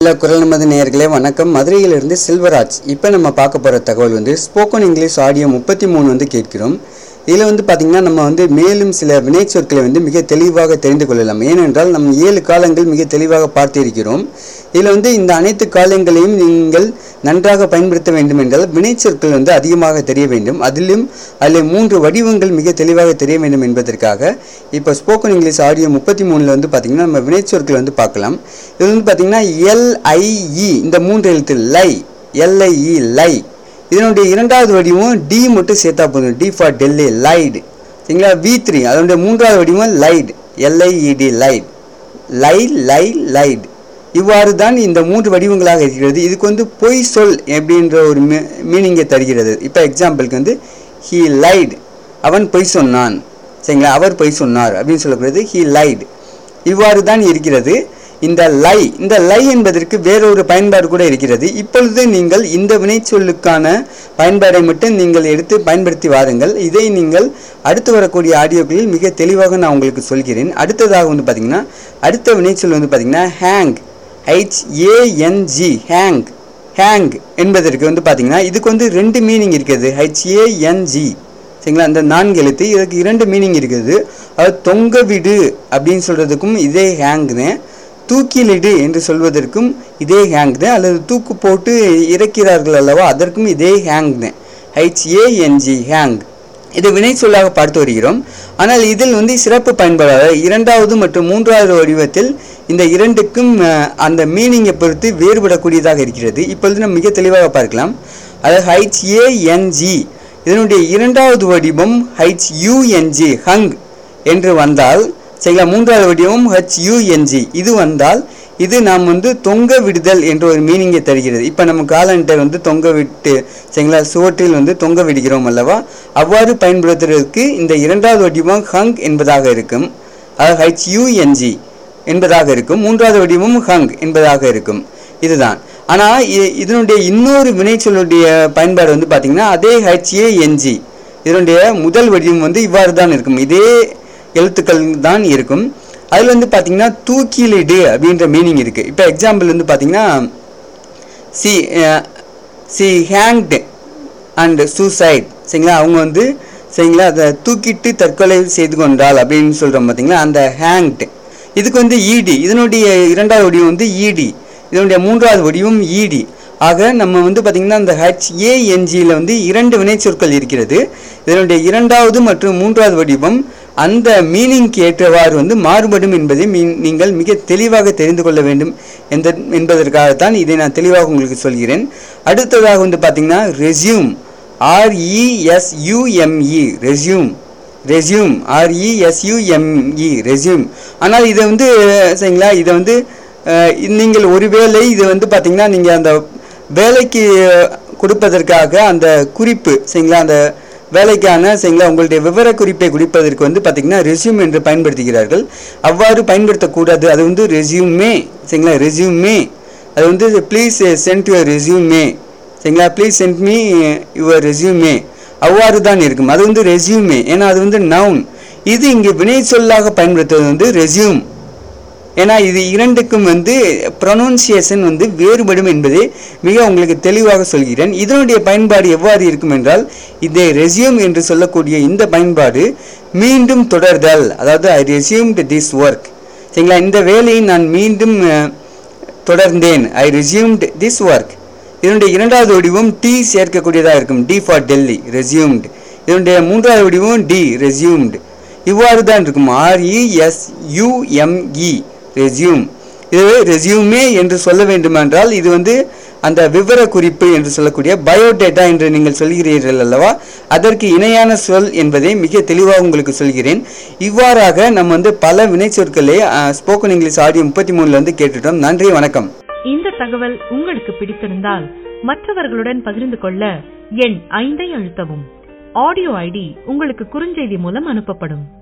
இல்லை குரல் நமது நேயர்களே வணக்கம் மதுரையிலிருந்து செல்வராஜ் இப்போ நம்ம பார்க்க போகிற தகவல் வந்து ஸ்போக்கன் இங்கிலீஷ் ஆடியோ முப்பத்தி மூணு வந்து கேட்கிறோம் இதில் வந்து பார்த்திங்கன்னா நம்ம வந்து மேலும் சில வினைச்சொற்களை வந்து மிக தெளிவாக தெரிந்து கொள்ளலாம் ஏனென்றால் நம்ம ஏழு காலங்கள் மிக தெளிவாக பார்த்திருக்கிறோம் இதில் வந்து இந்த அனைத்து காலங்களையும் நீங்கள் நன்றாக பயன்படுத்த வேண்டும் என்றால் வினைச்சொற்கள் வந்து அதிகமாக தெரிய வேண்டும் அதிலும் அதில் மூன்று வடிவங்கள் மிக தெளிவாக தெரிய வேண்டும் என்பதற்காக இப்போ ஸ்போக்கன் இங்கிலீஷ் ஆடியோ முப்பத்தி மூணில் வந்து பார்த்திங்கன்னா நம்ம வினைச்சொற்கள் வந்து பார்க்கலாம் இது வந்து பார்த்திங்கன்னா எல்ஐஇ இந்த மூன்று எழுத்து லை எல்ஐஇ லை இதனுடைய இரண்டாவது வடிவம் டி மட்டும் சேர்த்தா போதும் டி ஃபார் டெல்லி லைடு சரிங்களா வி த்ரீ அதனுடைய மூன்றாவது வடிவம் light LIED light lie lie light இவ்வாறு தான் இந்த மூன்று வடிவங்களாக இருக்கிறது இதுக்கு வந்து பொய் சொல் அப்படின்ற ஒரு மீனிங்கை தருகிறது இப்போ எக்ஸாம்பிளுக்கு வந்து ஹீ லைட் அவன் பொய் சொன்னான் சரிங்களா அவர் பொய் சொன்னார் அப்படின்னு சொல்லக்கூடியது ஹீ லைட் இவ்வாறு தான் இருக்கிறது இந்த லை இந்த லை என்பதற்கு வேறொரு பயன்பாடு கூட இருக்கிறது இப்பொழுது நீங்கள் இந்த வினைச்சொல்லுக்கான பயன்பாடை மட்டும் நீங்கள் எடுத்து பயன்படுத்தி வாருங்கள் இதை நீங்கள் அடுத்து வரக்கூடிய ஆடியோக்களில் மிக தெளிவாக நான் உங்களுக்கு சொல்கிறேன் அடுத்ததாக வந்து பார்த்திங்கன்னா அடுத்த வினைச்சொல் வந்து பார்த்திங்கன்னா ஹேங் ஹெச்ஏஎன்ஜி ஹேங் ஹேங் என்பதற்கு வந்து பார்த்திங்கன்னா இதுக்கு வந்து ரெண்டு மீனிங் இருக்குது ஹெச்ஏஎன்ஜி சரிங்களா அந்த நான்கு எழுத்து இதுக்கு இரண்டு மீனிங் இருக்குது அது தொங்க விடு அப்படின்னு சொல்கிறதுக்கும் இதே ஹேங்னு தூக்கிலிடு என்று சொல்வதற்கும் இதே ஹேங் தான் அல்லது தூக்கு போட்டு இறக்கிறார்கள் அல்லவா அதற்கும் இதே ஹேங் தான் ஹெச்ஏஎன்ஜி ஹேங் இது வினை சொல்லாக பார்த்து வருகிறோம் ஆனால் இதில் வந்து சிறப்பு பயன்பாடாக இரண்டாவது மற்றும் மூன்றாவது வடிவத்தில் இந்த இரண்டுக்கும் அந்த மீனிங்கை பொறுத்து வேறுபடக்கூடியதாக இருக்கிறது இப்பொழுது நம்ம மிக தெளிவாக பார்க்கலாம் அதாவது ஹெச்ஏஎன்ஜி இதனுடைய இரண்டாவது வடிவம் ஹெச்யூஎன்ஜி ஹங் என்று வந்தால் சரிங்களா மூன்றாவது வடிவம் ஹெச்யூஎன்ஜி இது வந்தால் இது நாம் வந்து தொங்க விடுதல் என்ற ஒரு மீனிங்கை தருகிறது இப்போ நம்ம காலண்டை வந்து தொங்க விட்டு சரிங்களா சுவற்றில் வந்து தொங்க விடுகிறோம் அல்லவா அவ்வாறு பயன்படுத்துவதற்கு இந்த இரண்டாவது வடிவம் ஹங் என்பதாக இருக்கும் அதாவது ஹெச்யூஎன்ஜி என்பதாக இருக்கும் மூன்றாவது வடிவம் ஹங் என்பதாக இருக்கும் இதுதான் ஆனால் இதனுடைய இன்னொரு வினைச்சொல்லுடைய பயன்பாடு வந்து பார்த்திங்கன்னா அதே ஹெச்ஏஎன்ஜி இதனுடைய முதல் வடிவம் வந்து இவ்வாறு தான் இருக்கும் இதே எழுத்துக்கள் தான் இருக்கும் அதில் வந்து பார்த்திங்கன்னா தூக்கிலிடு அப்படின்ற மீனிங் இருக்குது இப்போ எக்ஸாம்பிள் வந்து பார்த்திங்கன்னா C C hanged and suicide சரிங்களா அவங்க வந்து சரிங்களா அதை தூக்கிட்டு தற்கொலை செய்து கொண்டால் அப்படின்னு சொல்கிறோம் பார்த்தீங்களா அந்த ஹேங்டு இதுக்கு வந்து ஈடி இதனுடைய இரண்டாவது வடிவம் வந்து ஈடி இதனுடைய மூன்றாவது வடிவம் ஈடி ஆக நம்ம வந்து பார்த்திங்கன்னா அந்த ஹெச்ஏஎன்ஜியில் வந்து இரண்டு வினைச்சொற்கள் இருக்கிறது இதனுடைய இரண்டாவது மற்றும் மூன்றாவது வடிவம் அந்த மீனிங்க்கு ஏற்றவாறு வந்து மாறுபடும் என்பதை நீங்கள் மிக தெளிவாக தெரிந்து கொள்ள வேண்டும் எந்த என்பதற்காகத்தான் இதை நான் தெளிவாக உங்களுக்கு சொல்கிறேன் அடுத்ததாக வந்து பார்த்திங்கன்னா resume RESUME resume resume RESUME resume ஆனால் இதை வந்து சரிங்களா இதை வந்து நீங்கள் ஒருவேளை இது வந்து பார்த்திங்கன்னா நீங்கள் அந்த வேலைக்கு கொடுப்பதற்காக அந்த குறிப்பு சரிங்களா அந்த வேலைக்கான சரிங்களா உங்களுடைய விவர குறிப்பை குறிப்பதற்கு வந்து பார்த்திங்கன்னா ரெசியூம் என்று பயன்படுத்துகிறார்கள் அவ்வாறு பயன்படுத்தக்கூடாது அது வந்து ரெசியூமே சரிங்களா ரெசியூமே அது வந்து ப்ளீஸ் சென்ட் யுவர் ரெசியூமே சரிங்களா please send me your resume அவ்வாறு தான் இருக்கும் அது வந்து ரெசியூமே ஏன்னா அது வந்து நவுன் இது இங்கே வினை சொல்லாக பயன்படுத்துவது வந்து ரெசியூம் ஏன்னா இது இரண்டுக்கும் வந்து ப்ரொனவுன்சியேஷன் வந்து வேறுபடும் என்பதை மிக உங்களுக்கு தெளிவாக சொல்கிறேன் இதனுடைய பயன்பாடு எவ்வாறு இருக்கும் என்றால் இதை ரெசியூம் என்று சொல்லக்கூடிய இந்த பயன்பாடு மீண்டும் தொடர்தல் அதாவது ஐ ரெசியூம்டு திஸ் ஒர்க் சரிங்களா இந்த வேலையை நான் மீண்டும் தொடர்ந்தேன் ஐ ரெசியூம்டு திஸ் ஒர்க் இதனுடைய இரண்டாவது வடிவம் டி சேர்க்கக்கூடியதாக இருக்கும் டி ஃபார் டெல்லி ரெசியூம்டு இதனுடைய மூன்றாவது வடிவம் டி ரெசியூம்டு இவ்வாறு தான் இருக்கும் ஆர்இஎஸ்யூஎம்இ ரெசியூம் இது ரெசியூமே என்று சொல்ல வேண்டுமென்றால் இது வந்து அந்த விவர குறிப்பு என்று சொல்லக்கூடிய பயோடேட்டா என்று நீங்கள் சொல்கிறீர்கள் அல்லவா அதற்கு இணையான சொல் என்பதை மிக தெளிவாக உங்களுக்கு சொல்கிறேன் இவ்வாறாக நம்ம வந்து பல வினைச்சொற்களை ஸ்போக்கன் இங்கிலீஷ் ஆடியோ முப்பத்தி மூணுல வந்து கேட்டுட்டோம் நன்றி வணக்கம் இந்த தகவல் உங்களுக்கு பிடித்திருந்தால் மற்றவர்களுடன் பகிர்ந்து கொள்ள எண் ஐந்தை அழுத்தவும் ஆடியோ ஐடி உங்களுக்கு குறுஞ்செய்தி மூலம் அனுப்பப்படும்